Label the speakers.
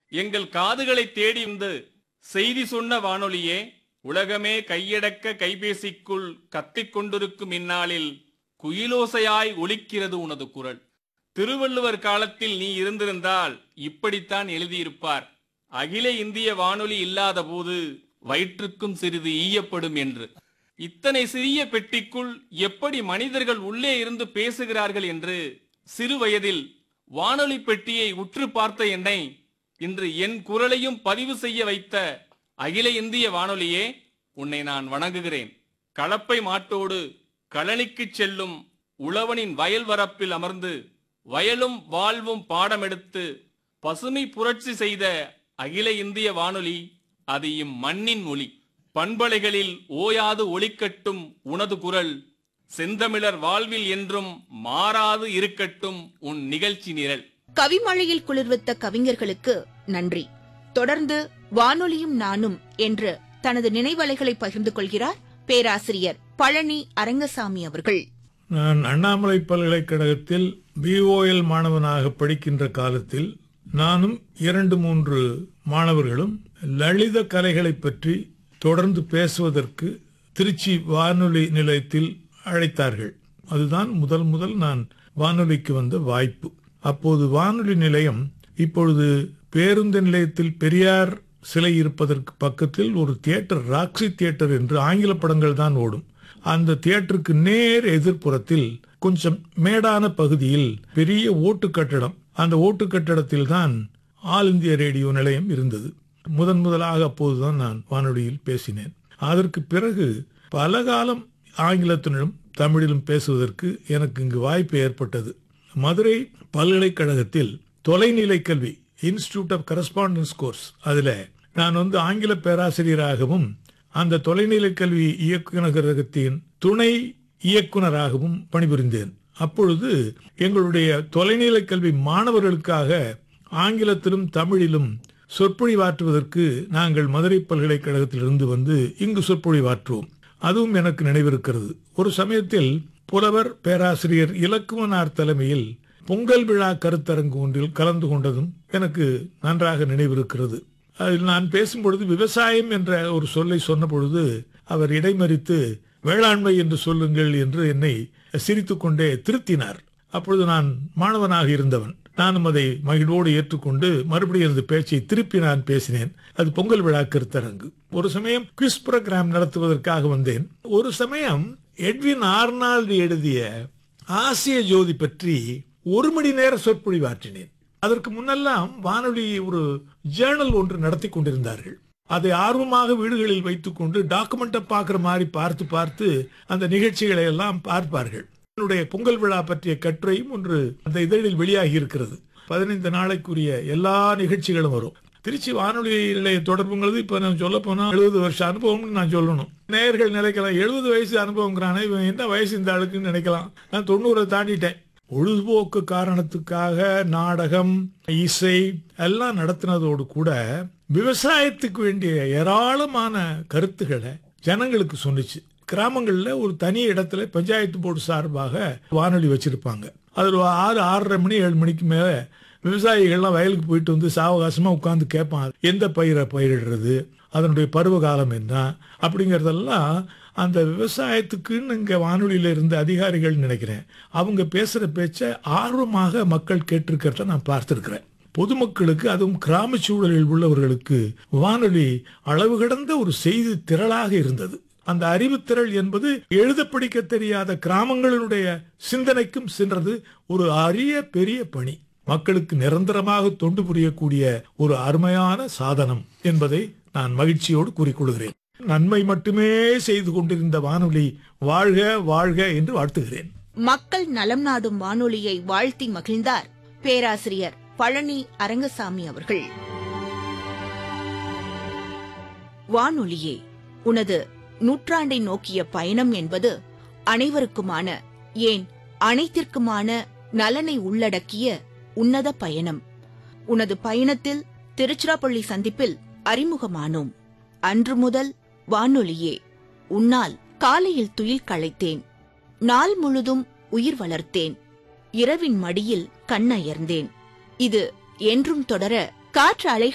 Speaker 1: எங்கள் காதுகளை தேடி வந்து செய்தி சொன்ன வானொலியே உலகமே கையடக்க கைபேசிக்குள் கத்திக் கொண்டிருக்கும் இந்நாளில் குயிலோசையாய் ஒலிக்கிறது உனது குரல் திருவள்ளுவர் காலத்தில் நீ இருந்திருந்தால் இப்படித்தான் எழுதியிருப்பார் அகில இந்திய வானொலி இல்லாத போது வயிற்றுக்கும் சிறிது ஈயப்படும் என்று இத்தனை சிறிய பெட்டிக்குள் எப்படி மனிதர்கள் உள்ளே இருந்து பேசுகிறார்கள் என்று சிறு வயதில் வானொலி பெட்டியை உற்று பார்த்த என்னை இன்று என் குரலையும் பதிவு செய்ய வைத்த அகில இந்திய வானொலியே உன்னை நான் வணங்குகிறேன் களப்பை மாட்டோடு களனிக்குச் செல்லும் உழவனின் வயல் வரப்பில் அமர்ந்து வயலும் வாழ்வும் பாடமெடுத்து பசுமை புரட்சி செய்த அகில இந்திய வானொலி அது இம்மண்ணின் ஒலி பண்பலைகளில் ஓயாது ஒலிக்கட்டும் உனது குரல் செந்தமிழர் வாழ்வில் என்றும் மாறாது இருக்கட்டும் உன் நிகழ்ச்சி நிரல்
Speaker 2: கவிமழையில் குளிர்வித்த கவிஞர்களுக்கு நன்றி தொடர்ந்து வானொலியும் நானும் என்று தனது நினைவலைகளை பகிர்ந்து கொள்கிறார் பேராசிரியர் பழனி அரங்கசாமி அவர்கள்
Speaker 3: நான் அண்ணாமலை பல்கலைக்கழகத்தில் பிஓஎல் மாணவனாக படிக்கின்ற காலத்தில் நானும் இரண்டு மூன்று மாணவர்களும் லலித கலைகளை பற்றி தொடர்ந்து பேசுவதற்கு திருச்சி வானொலி நிலையத்தில் அழைத்தார்கள் அதுதான் முதல் முதல் நான் வானொலிக்கு வந்த வாய்ப்பு அப்போது வானொலி நிலையம் இப்பொழுது பேருந்து நிலையத்தில் பெரியார் சிலை இருப்பதற்கு பக்கத்தில் ஒரு தியேட்டர் ராக்ஸி தியேட்டர் என்று ஆங்கில படங்கள் தான் ஓடும் அந்த தியேட்டருக்கு நேர் எதிர்ப்புறத்தில் கொஞ்சம் மேடான பகுதியில் பெரிய ஓட்டு கட்டடம் அந்த ஓட்டு கட்டடத்தில் தான் ஆல் இந்திய ரேடியோ நிலையம் இருந்தது முதன் முதலாக அப்போதுதான் நான் வானொலியில் பேசினேன் அதற்கு பிறகு பல காலம் ஆங்கிலத்திலும் தமிழிலும் பேசுவதற்கு எனக்கு இங்கு வாய்ப்பு ஏற்பட்டது மதுரை பல்கலைக்கழகத்தில் தொலைநிலை கல்வி இன்ஸ்டிடியூட் ஆஃப் கரஸ்பாண்டன்ஸ் கோர்ஸ் அதுல நான் வந்து ஆங்கில பேராசிரியராகவும் அந்த தொலைநிலை கல்வி இயக்குநரகத்தின் துணை இயக்குனராகவும் பணிபுரிந்தேன் அப்பொழுது எங்களுடைய தொலைநிலை கல்வி மாணவர்களுக்காக ஆங்கிலத்திலும் தமிழிலும் சொற்பொழிவாற்றுவதற்கு நாங்கள் மதுரை பல்கலைக்கழகத்திலிருந்து வந்து இங்கு சொற்பொழிவாற்றுவோம் அதுவும் எனக்கு நினைவிருக்கிறது ஒரு சமயத்தில் புலவர் பேராசிரியர் இலக்குவனார் தலைமையில் பொங்கல் விழா கருத்தரங்கு ஒன்றில் கலந்து கொண்டதும் எனக்கு நன்றாக நினைவிருக்கிறது அதில் நான் பேசும்பொழுது விவசாயம் என்ற ஒரு சொல்லை சொன்ன பொழுது அவர் இடைமறித்து வேளாண்மை என்று சொல்லுங்கள் என்று என்னை சிரித்துக்கொண்டே திருத்தினார் அப்பொழுது நான் மாணவனாக இருந்தவன் நானும் அதை மகிழ்வோடு ஏற்றுக்கொண்டு மறுபடியும் அந்த பேச்சை திருப்பி நான் பேசினேன் அது பொங்கல் விழா கருத்தரங்கு ஒரு சமயம் குவிஸ் ப்ரோக்ராம் நடத்துவதற்காக வந்தேன் ஒரு சமயம் எட்வின் ஆர்னால்டு எழுதிய ஆசிய ஜோதி பற்றி ஒரு மணி நேர சொற்பொழிவாற்றினேன் அதற்கு முன்னெல்லாம் வானொலி ஒரு ஜேர்னல் ஒன்று நடத்தி கொண்டிருந்தார்கள் அதை ஆர்வமாக வீடுகளில் வைத்துக்கொண்டு டாக்குமெண்ட்டை பார்க்குற மாதிரி பார்த்து பார்த்து அந்த நிகழ்ச்சிகளை எல்லாம் பார்ப்பார்கள் என்னுடைய பொங்கல் விழா பற்றிய கட்டுரையும் ஒன்று அந்த இதழில் வெளியாகி இருக்கிறது பதினைந்து நாளைக்குரிய எல்லா நிகழ்ச்சிகளும் வரும் திருச்சி வானொலி நிலைய தொடர்புங்கிறது இப்ப நான் சொல்ல போனா எழுபது வருஷம் அனுபவம்னு நான் சொல்லணும் நேயர்கள் நினைக்கலாம் எழுபது வயசு அனுபவங்கிறானே இவன் என்ன வயசு இந்த ஆளுக்குன்னு நினைக்கலாம் நான் தொண்ணூறை தாண்டிட்டேன் பொழுதுபோக்கு காரணத்துக்காக நாடகம் இசை எல்லாம் நடத்தினதோடு கூட விவசாயத்துக்கு வேண்டிய ஏராளமான கருத்துக்களை ஜனங்களுக்கு சொன்னிச்சு கிராமங்கள்ல ஒரு தனி இடத்துல பஞ்சாயத்து போர்டு சார்பாக வானொலி வச்சிருப்பாங்க அதுல ஆறு ஆறரை மணி ஏழு மணிக்கு மேல விவசாயிகள்லாம் வயலுக்கு போயிட்டு வந்து சாவகாசமா உட்கார்ந்து கேட்பான் எந்த பயிரை பயிரிடுறது அதனுடைய பருவ காலம் என்ன அப்படிங்கறதெல்லாம் அந்த விவசாயத்துக்குன்னு இங்க வானொலியில இருந்த அதிகாரிகள் நினைக்கிறேன் அவங்க பேசுற பேச்ச ஆர்வமாக மக்கள் கேட்டிருக்கிறத நான் பார்த்திருக்கிறேன் பொதுமக்களுக்கு அதுவும் கிராம சூழலில் உள்ளவர்களுக்கு வானொலி அளவு கடந்த ஒரு செய்தி திரளாக இருந்தது அந்த அறிவுத்திரள் என்பது எழுத படிக்க தெரியாத கிராமங்களினுடைய சிந்தனைக்கும் சென்றது ஒரு அரிய பெரிய பணி மக்களுக்கு நிரந்தரமாக தொண்டு புரியக்கூடிய ஒரு அருமையான சாதனம் என்பதை நான் மகிழ்ச்சியோடு கூறிக்கொள்கிறேன் நன்மை மட்டுமே செய்து கொண்டிருந்த வானொலி வாழ்க வாழ்க என்று வாழ்த்துகிறேன்
Speaker 2: மக்கள் நலம் நாடும் வானொலியை வாழ்த்தி மகிழ்ந்தார் பேராசிரியர் பழனி அரங்கசாமி அவர்கள் வானொலியே உனது நூற்றாண்டை நோக்கிய பயணம் என்பது அனைவருக்குமான ஏன் அனைத்திற்குமான நலனை உள்ளடக்கிய உன்னத பயணம் உனது பயணத்தில் திருச்சிராப்பள்ளி சந்திப்பில் அறிமுகமானோம் அன்று முதல் வானொலியே உன்னால் காலையில் துயில் களைத்தேன் நாள் முழுதும் உயிர் வளர்த்தேன் இரவின் மடியில் கண்ணயர்ந்தேன் இது என்றும் தொடர காற்று அலைகள்